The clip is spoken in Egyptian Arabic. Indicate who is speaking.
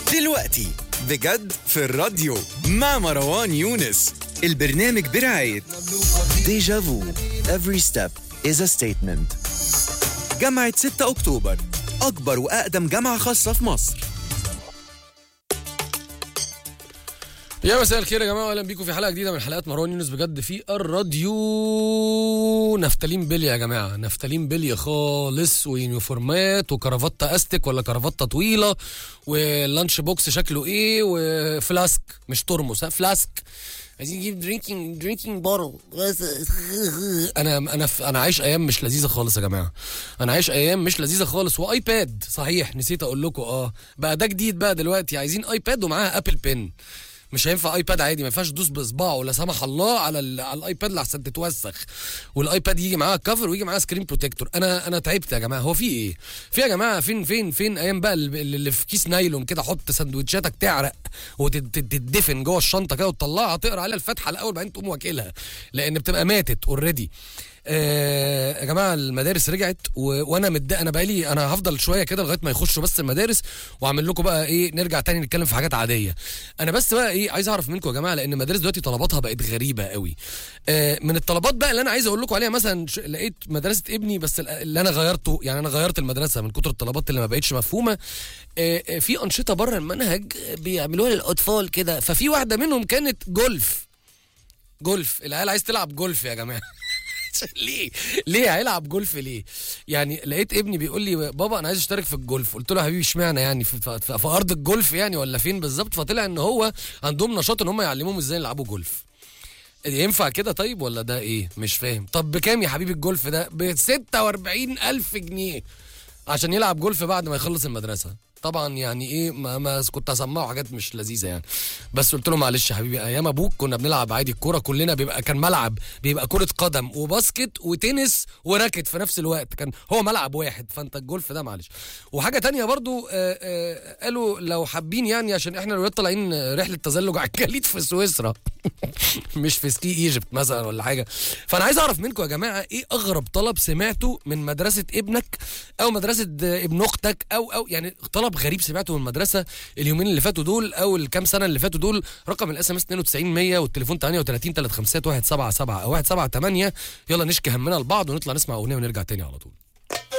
Speaker 1: دلوقتي بجد في الراديو مع مروان يونس البرنامج برعاية ديجا فو Every step is a statement جامعة 6 أكتوبر أكبر وأقدم جامعة خاصة في مصر
Speaker 2: يا مساء الخير يا جماعه اهلا بيكم في حلقه جديده من حلقات مروان يونس بجد في الراديو نفتالين بلي يا جماعه نفتالين بلي خالص ويونيفورمات وكرافته استك ولا كرافته طويله واللانش بوكس شكله ايه وفلاسك مش ترمس ها فلاسك عايزين نجيب درينكينج درينكينج بارل انا انا انا عايش ايام مش لذيذه خالص يا جماعه انا عايش ايام مش لذيذه خالص وايباد صحيح نسيت اقول لكم اه بقى ده جديد بقى دلوقتي عايزين ايباد ومعاها ابل بن مش هينفع ايباد عادي ما ينفعش تدوس باصبعه لا سمح الله على ال على الايباد لحسن تتوسخ والايباد يجي معاه كفر ويجي معاه سكرين بروتكتور انا انا تعبت يا جماعه هو في ايه في يا جماعه فين فين فين ايام بقى اللي اللي في كيس نايلون كده حط سندوتشاتك تعرق وتدفن جوه الشنطه كده وتطلعها تقرا عليها الفاتحه الاول بعدين تقوم واكلها لان بتبقى ماتت اوريدي آه يا جماعه المدارس رجعت و... وانا مد انا بقالي انا هفضل شويه كده لغايه ما يخشوا بس المدارس واعمل لكم بقى ايه نرجع تاني نتكلم في حاجات عاديه انا بس بقى ايه عايز اعرف منكم يا جماعه لان المدارس دلوقتي طلباتها بقت غريبه قوي آه من الطلبات بقى اللي انا عايز اقول لكم عليها مثلا ش... لقيت مدرسه ابني بس اللي انا غيرته يعني انا غيرت المدرسه من كتر الطلبات اللي ما بقتش مفهومه آه في انشطه بره المنهج بيعملوها للاطفال كده ففي واحده منهم كانت جولف جولف العيال عايز تلعب جولف يا جماعه ليه؟ ليه هيلعب جولف ليه؟ يعني لقيت ابني بيقول لي بابا انا عايز اشترك في الجولف، قلت له يا حبيبي اشمعنى يعني في, في, في ارض الجولف يعني ولا فين بالظبط؟ فطلع ان هو عندهم نشاط ان هم يعلموهم ازاي يلعبوا جولف. ينفع كده طيب ولا ده ايه؟ مش فاهم. طب بكام يا حبيبي الجولف ده؟ ب 46000 جنيه عشان يلعب جولف بعد ما يخلص المدرسه. طبعا يعني ايه ما, ما كنت هسمعه حاجات مش لذيذه يعني بس قلت له معلش يا حبيبي ايام ابوك كنا بنلعب عادي الكوره كلنا بيبقى كان ملعب بيبقى كره قدم وباسكت وتنس وراكت في نفس الوقت كان هو ملعب واحد فانت الجولف ده معلش وحاجه تانية برضو آآ آآ قالوا لو حابين يعني عشان احنا الولاد طالعين رحله تزلج على الجليد في سويسرا مش في سكي ايجيبت مثلا ولا حاجه فانا عايز اعرف منكم يا جماعه ايه اغرب طلب سمعته من مدرسه ابنك او مدرسه ابن اختك او او يعني طلب غريب سمعته من المدرسه اليومين اللي فاتوا دول او الكام سنه اللي فاتوا دول رقم الاس ام اس 92 100 والتليفون 38 351 177 او 178 يلا نشكي همنا لبعض ونطلع نسمع اغنيه ونرجع تاني على طول